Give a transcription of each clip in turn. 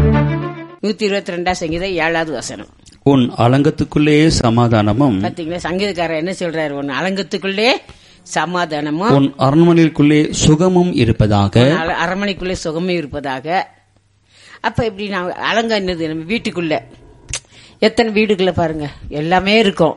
நூத்தி இருபத்தி ரெண்டாம் சங்கீதம் ஏழாவது வசனம் உன் அலங்கத்துக்குள்ளே சமாதானமும் பாத்தீங்களா சங்கீதக்காரர் என்ன சொல்றாரு ஒன்னு அலங்கத்துக்குள்ளே சமாதானமும் உன் அரண்மனைக்குள்ளே சுகமும் இருப்பதாக அர- அரண்மனைக்குள்ளே சுகமே இருப்பதாக அப்ப இப்படி நான் அலங்க என்னது நம்ம வீட்டுக்குள்ள எத்தனை வீடுக்குள்ள பாருங்க எல்லாமே இருக்கும்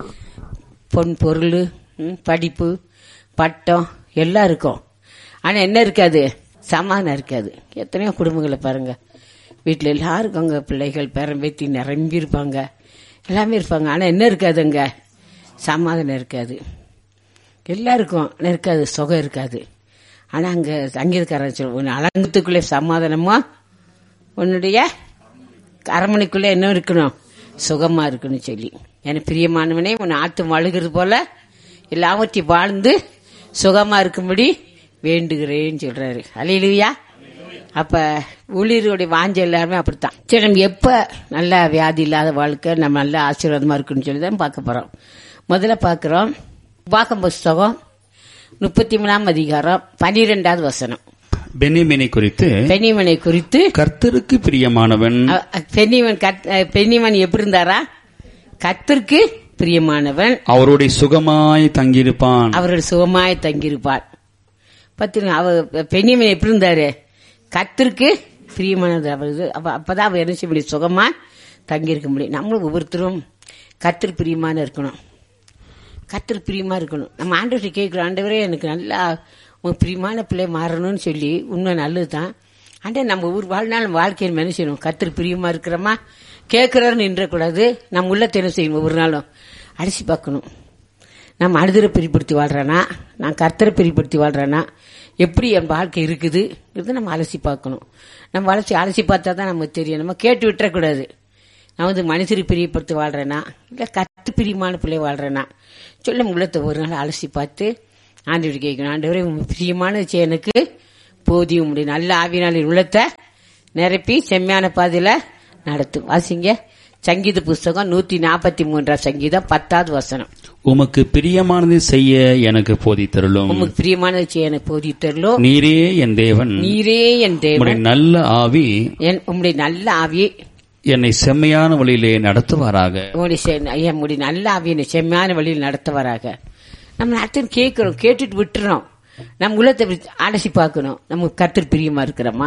பொன் பொருள் ம், படிப்பு பட்டம் எல்லாம் இருக்கும் ஆனா என்ன இருக்காது சமாதானம் இருக்காது எத்தனையோ குடும்பங்களை பாருங்க வீட்டில் எல்லாரும் இருக்காங்க பிள்ளைகள் பேரம்பேத்தி நிரம்பி இருப்பாங்க எல்லாமே இருப்பாங்க ஆனா என்ன இருக்காது அங்க சமாதானம் இருக்காது எல்லாருக்கும் ஆனா இருக்காது சுகம் இருக்காது ஆனா அங்க சங்கீதக்காரன் சொல்ல உன் அலங்கத்துக்குள்ளே சமாதானமா உன்னுடைய அரண்மனைக்குள்ளே என்ன இருக்கணும் சுகமா இருக்கணும் சொல்லி எனக்கு பிரியமானவனே உன் ஆத்து அழுகிறது போல எல்லாவற்றையும் வாழ்ந்து சுகமா இருக்கும்படி வேண்டுகிறேன்னு சொல்றாரு அலையிலுயா அப்ப ஊழியர்களுடைய வாஞ்ச எல்லாருமே அப்படித்தான் சரி நம்ம எப்ப நல்ல வியாதி இல்லாத வாழ்க்கை நம்ம நல்ல ஆசீர்வாதமா இருக்குன்னு சொல்லி தான் பார்க்க போறோம் முதல்ல பார்க்கிறோம் பாக்கம் புஸ்தகம் முப்பத்தி மூணாம் அதிகாரம் பனிரெண்டாவது வசனம் பென்னிமினை குறித்து பெண்ணிமனை குறித்து கர்த்தருக்கு பிரியமானவன் அ- அ- பெண்ணிமன் கத்- அ, பெண்ணிமன் எப்படி இருந்தாரா கத்திற்கு பிரியமானவன் அவருடைய சுகமாய் தங்கியிருப்பான் அவரோட சுகமாய் தங்கியிருப்பார் பத்திரிக்கை அவர் பெண்ணிமன் எப்படி இருந்தாரு கத்திற்கு பிரியமானது அவரது அப்ப அப்பதான் அவர் என்ன செய்ய முடியும் சுகமா தங்கியிருக்க முடியும் நம்மளும் ஒவ்வொருத்தரும் கத்திற்கு பிரியமான இருக்கணும் கத்திற்கு பிரியமா இருக்கணும் நம்ம ஆண்டவர்கிட்ட கேட்கிறோம் ஆண்டவரே எனக்கு நல்லா உங்க பிரியமான பிள்ளை மாறணும்னு சொல்லி உண்மை நல்லது தான் ஆண்டே நம்ம ஒரு வாழ்நாள் நம்ம வாழ்க்கையில் என்ன செய்யணும் கத்திற்கு பிரியமா இருக்கிறோமா கேட்கிறோன்னு நின்றக்கூடாது நம்ம உள்ளத்தை என்ன செய்யணும் ஒவ்வொரு நாளும் அடிச்சு பார்க்கணும் நான் மனிதரை பிரிப்படுத்தி வாழ்றேனா நான் கர்த்தரை பிரிப்படுத்தி வாழ்றேனா எப்படி என் வாழ்க்கை இருக்குது இது நம்ம அலசி பார்க்கணும் நம்ம அலசி அலசி பார்த்தா தான் நமக்கு தெரியும் நம்ம கேட்டு விட்டுறக்கூடாது நான் வந்து மனுஷரை பிரியப்படுத்தி வாழ்றேனா இல்லை கத்து பிரியமான பிள்ளை வாழ்றேனா சொல்ல உள்ளத்தை ஒரு நாள் அலசி பார்த்து ஆண்டவர் கேட்கணும் ஆண்டவரே உங்க பிரியமான செய்ய எனக்கு போதியும் முடியும் நல்ல ஆவினாலின் உள்ளத்தை நிரப்பி செம்மையான பாதையில நடத்தும் வாசிங்க சங்கீத புஸ்தகம் நூத்தி நாற்பத்தி மூன்றாம் சங்கீதம் பத்தாவது வசனம் உமக்கு பிரியமானதை செய்ய எனக்கு போதித்தருளும் உமக்கு பிரியமானதை செய்ய எனக்கு போதித்தரலோ நீரே என் தேவன் நீரே என் உம்முடைய தேவன் நல்ல ஆவி என் உம்முடைய நல்ல ஆவியை என்னை செம்மையான வழியிலே நடத்துவாராக உம்முடைய செ- ஐயா, உம்முடைய நல்ல ஆவியை செம்மையான வழியில் நடத்துவாராக நம்ம அடுத்து கேட்கிறோம் கேட்டுட்டு விட்டுறோம் நம்ம உள்ளத்தை விட்டு அலசி பார்க்கணும் நம்ம கத்திர பிரியமா இருக்கிறோமா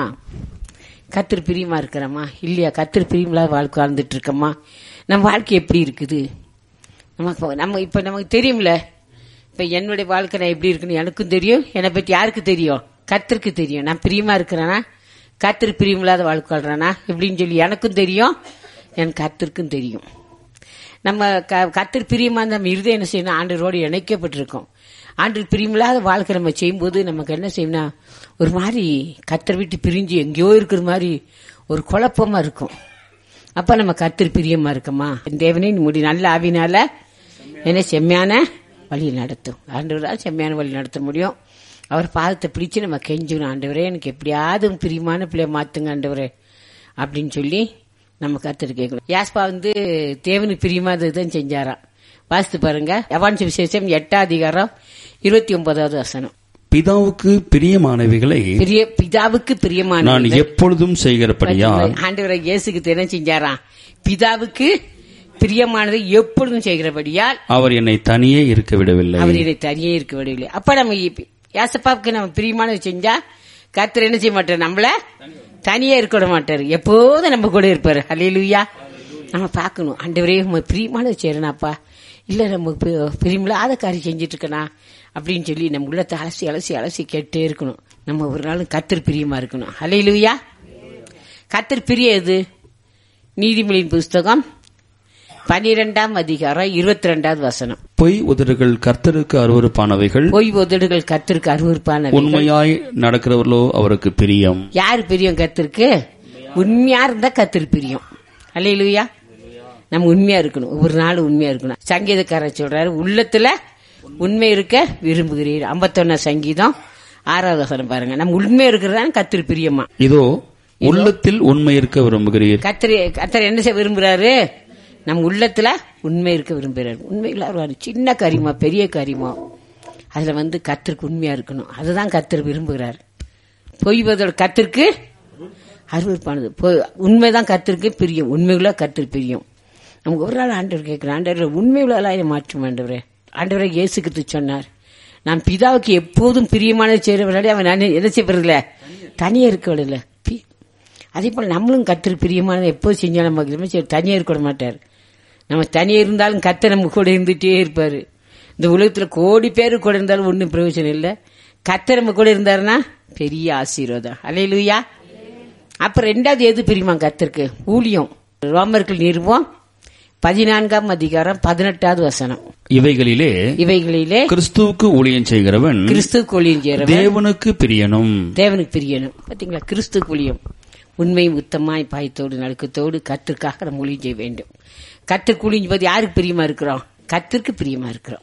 கத்திர பிரியமா இருக்கிறோமா இல்லையா கத்திர பிரியமில்லாத வாழ்க்கை வாழ்ந்துட்டு இருக்கோமா நம்ம வாழ்க்கை எப்படி இருக்குது நமக்கு நம்ம இப்ப நமக்கு தெரியும்ல இப்ப என்னுடைய வாழ்க்கை நான் எப்படி இருக்குன்னு எனக்கும் தெரியும் என்னை பத்தி யாருக்கு தெரியும் கத்திற்கு தெரியும் நான் பிரியமா இருக்கிறேனா கத்திர பிரியமில்லாத வாழ்க்கை வாழ்றேனா எப்படின்னு சொல்லி எனக்கும் தெரியும் என் கத்திற்கும் தெரியும் நம்ம க- கர்த்தர் பிரியமா இருந்தா நம்ம இருதயம் என்ன செய்யணும் ஆண்டரோடு இணைக்கப்பட்டிருக்கோம் ஆண்டு பிரியமில்லாத வாழ்க்கை நம்ம செய்யும்போது நமக்கு என்ன செய்யணும்னா ஒரு மாதிரி கத்தர் விட்டு பிரிஞ்சு எங்கேயோ இருக்கிற மாதிரி ஒரு குழப்பமா இருக்கும் அப்ப நம்ம கர்த்தர் பிரியமா இருக்கோமா என் தேவனே முடி நல்ல ஆவினால என்ன செம்மையான வழி நடத்தும் ஆண்டவரால் செம்மையான வழி நடத்த முடியும் அவர் பாதத்தை பிடிச்சு நம்ம கெஞ்சணும் ஆண்டவரே எனக்கு எப்படியாவது உங்க பிரியமான பிள்ளைய மாத்துங்க ஆண்டவரே அப்படின்னு சொல்லி நம்ம கருத்து கேட்கணும் யாஸ்பா வந்து தேவனுக்கு பிரியமா தான் செஞ்சாராம் வாசித்து பாருங்க யவான் விசேஷம் எட்டாம் அதிகாரம் இருபத்தி ஒன்பதாவது வசனம் பிதாவுக்கு பிரியமானவைகளை பிரிய பிதாவுக்கு பிரியமான நான் எப்பொழுதும் செய்கிறபடியால் ஆண்டவரை இயேசுக்கு என்ன செஞ்சாராம் பிதாவுக்கு பிரியமானதை எப்பொழுதும் செய்கிறபடியால் அவர் என்னை தனியே இருக்க விடவில்லை அவர் இதை தனியே இருக்க விடவில்லை அப்ப நம்ம இப்ப- யாசப்பாவுக்கு நம்ம பிரியமானதை செஞ்சா கர்த்தர் என்ன செய்ய மாட்டார் நம்மள தனியே இருக்க விட மாட்டாரு எப்போதும் நம்ம கூட இருப்பாரு ஹalleluya நம்ம பார்க்கணும் ஆண்டவரே உங்க பிரியமானதை செய்யறனாப்பா இல்ல நம்ம பி- பிரியமில்லாத காரியம் செஞ்சுட்டு இருக்கனா அப்படின்னு சொல்லி நம்ம உள்ளத்தை அலசி அலசி அலசி கேட்டே இருக்கணும் நம்ம ஒரு நாள் கத்தர் பிரியமா இருக்கணும் ஹalleluya கத்தர் பிரிய எது நீதிமொழியின் புஸ்தகம் பனிரெண்டாம் அதிகாரம் இருபத்தி ரெண்டாவது வசனம் பொய் உதடுகள் கர்த்தருக்கு அருவருப்பானவைகள் பொய் உதடுகள் கத்திற்கு அருவருப்பான உண்மையாய் நடக்கிறவர்களோ அவருக்கு பிரியம் யார் பிரியம் கத்திற்கு உண்மையா இருந்தா கத்திரு பிரியம் அல்லையிலுயா நம்ம உண்மையா இருக்கணும் ஒவ்வொரு நாளும் உண்மையா இருக்கணும் சங்கீதக்காரர் சொல்றாரு உள்ளத்துல உண்மை இருக்க விரும்புகிறீர் ஐம்பத்தொன்னா சங்கீதம் ஆறாவது வசனம் பாருங்க நம்ம உண்மையா இருக்கிறதா கத்திரு பிரியமா இதோ உள்ளத்தில் உண்மை இருக்க விரும்புகிறீர் கத்திரி கத்தர் என்ன செய்ய விரும்புறாரு நம்ம உள்ளத்துல உண்மை இருக்க விரும்புறாரு உண்மை இல்லாத சின்ன காரியமா பெரிய காரியமா அதுல வந்து கத்திற்கு உண்மையா இருக்கணும் அதுதான் கத்தர் விரும்புகிறார் பொய்வதோட கத்திற்கு அருவருப்பானது பொ- உண்மைதான் கத்திருக்கு பிரியும் உண்மைகளா கத்திரி பிரியும் நமக்கு ஒரு நாள் ஆண்டவர் கேட்கிறேன் ஆண்டவர் உண்மைகளெல்லாம் மாற்றும் ஆண்டவரே ஆண்டவரை இயேசு கிறிஸ்து சொன்னார் நான் பிதாவுக்கு எப்போதும் பிரியமானது செய்கிறவர்களே அவன் நான் என்ன செய்வதில்ல தனியாக இருக்க விடல பி- அதே போல் நம்மளும் கத்திரி பிரியமானதை எப்போ செஞ்சாலும் நமக்கு சரி தனியாக இருக்க விட மாட்டார் நம்ம தனியாக இருந்தாலும் கத்த நம்ம கூட இருந்துட்டே இருப்பாரு இந்த உலகத்தில் கோடி பேர் கூட இருந்தாலும் ஒன்றும் பிரயோஜனம் இல்லை கத்த நம்ம கூட இருந்தாருன்னா பெரிய ஆசீர்வாதம் அலையிலுயா அப்புறம் ரெண்டாவது எது பிரியுமா கத்திற்கு ஊழியம் ரோமர்கள் நிறுவம் பதினான்காம் அதிகாரம் பதினெட்டாவது வசனம் இவைகளிலே இவைகளிலே கிறிஸ்துவுக்கு ஊழியம் செய்கிறவன் கிறிஸ்து கொழியும் சேரவன் தேவனுக்கு பிரியனும் தேவனுக்கு பிரியணும் பாத்தீங்களா கிறிஸ்து குழியும் உண்மையும் உத்தமாய் பாயத்தோடு நடுக்கத்தோடு கத்திற்காக நம்ம ஊழியம் செய்ய வேண்டும் கத்திற்கு ஊழியம் போது யாருக்கு பிரியமா இருக்கிறோம் கத்திற்கு பிரியமா இருக்கிறோம்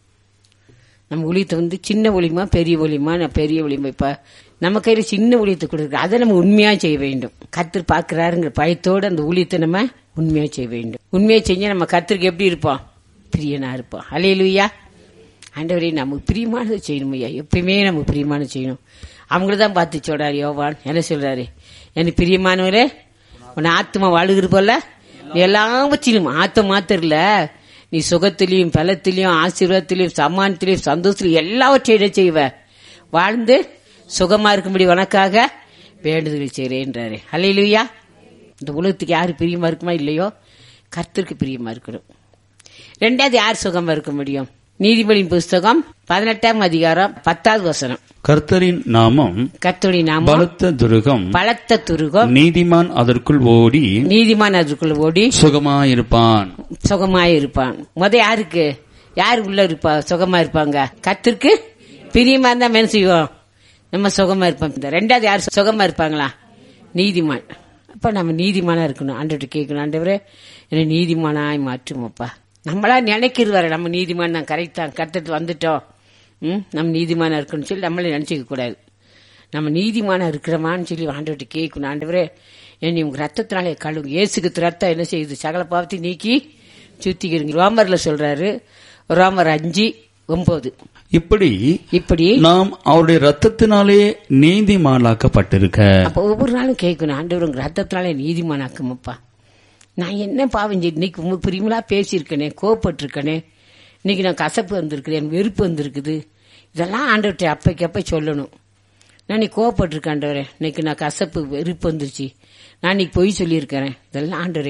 நம்ம ஊழியத்தை வந்து சின்ன ஒளிமா பெரிய ஒளிமா நான் பெரிய ஒளிமா இப்ப நம்ம கையில சின்ன ஊழியத்தை கொடுக்குற அதை நம்ம உண்மையா செய்ய வேண்டும் கத்தர் பாக்குறாருங்கிற பயத்தோடு அந்த ஊழியத்தை நம்ம உண்மையா செய்ய வேண்டும் உண்மையா செஞ்சா நம்ம கத்திற்கு எப்படி இருப்போம் பிரியனா இருப்போம் அலையிலுயா ஆண்டவரே நமக்கு பிரியமானதை செய்யணும் ஐயா எப்பயுமே நமக்கு பிரியமானது செய்யணும் அவங்கள தான் பார்த்து சொல்றாரு யோவான் என்ன சொல்றாரு எனக்கு பிரியமானவரே உன் ஆத்மா வாழுகிற போல நீ எல்லாவற்றிலும் ஆத்த மாத்திரம் இல்ல நீ சுகத்திலையும் பலத்திலையும் ஆசீர்வாதத்திலையும் சம்மானத்திலையும் சந்தோஷத்திலையும் எல்லாவற்றையும் என்ன செய்வ வாழ்ந்து சுகமா இருக்கும்படி உனக்காக வேண்டுதல் செய்கிறேன்றாரு அல்லையிலுயா இந்த உலகத்துக்கு யாரு பிரியமா இருக்குமா இல்லையோ கர்த்தருக்கு பிரியமா இருக்கணும் ரெண்டாவது யார் சுகமா இருக்க முடியும் நீதிபதியின் புஸ்தகம் பதினெட்டாம் அதிகாரம் பத்தாவது வசனம் கர்த்தரின் நாமம் கர்த்தருடைய நாமம் பலத்த துருகம் பலத்த துருகம் நீதிமான் அதற்குள் ஓடி நீதிமான் அதுக்குள்ள ஓடி சுகமாயிருப்பான் சுகமாய் இருப்பான் முத யாருக்கு யார் உள்ள இருப்பா சுகமா இருப்பாங்க கத்திற்கு பிரியமா இருந்தா என்ன செய்வோம் நம்ம சுகமா இருப்போம் இந்த ரெண்டாவது யார் சுகமா இருப்பாங்களா நீதிமான் அப்ப நம்ம நீதிமானா இருக்கணும் ஆண்டவர்கிட்ட கேட்கணும் ஆண்டவரே என்னை நீதிமானாய் மாற்றுமப்பா நம்மளா நினைக்கிறது வர நம்ம நீதிமான் தான் கரெக்டா கத்துட்டு வந்துட்டோம் ம் நம்ம நீதிமானா இருக்கணும்னு சொல்லி நம்மளே நினைச்சுக்க கூடாது நம்ம நீதிமானா இருக்கிறோமான்னு சொல்லி ஆண்டவர்கிட்ட கேட்கணும் ஆண்டவரே என்னை உங்க ரத்தத்தினாலே கழுவு இயேசுக்கு ரத்தம் என்ன செய்யுது சகல பாவத்தை நீக்கி சுத்திக்கிறீங்க ரோமர்ல சொல்றாரு ரோமர் அஞ்சு ஒன்பது இப்படி இப்படி நாம் அவருடைய ரத்தத்தினாலே நீதிமானாக்கப்பட்டிருக்க அப்ப ஒவ்வொரு நாளும் கேட்கணும் ஆண்டவர் உங்க ரத்தத்தினாலே நீதிமானாக்குமப்பா நான் என்ன பாவம் செய்து இன்னைக்கு உங்க பிரிமலா பேசியிருக்கனே கோவப்பட்டிருக்கனே இன்னைக்கு நான் கசப்பு வந்திருக்கிறேன் வெறுப்பு வந்திருக்குது இதெல்லாம் ஆண்டவர்கிட்ட அப்பைக்கு அப்ப சொல்லணும் நான் நீ கோவப்பட்டிருக்கேன் ஆண்டவரே இன்னைக்கு நான் கசப்பு வெறுப்பு வந்துருச்சு நான் இன்னைக்கு பொய் சொல்லியிருக்கிறேன் இதெல்லாம் ஆண்டவரே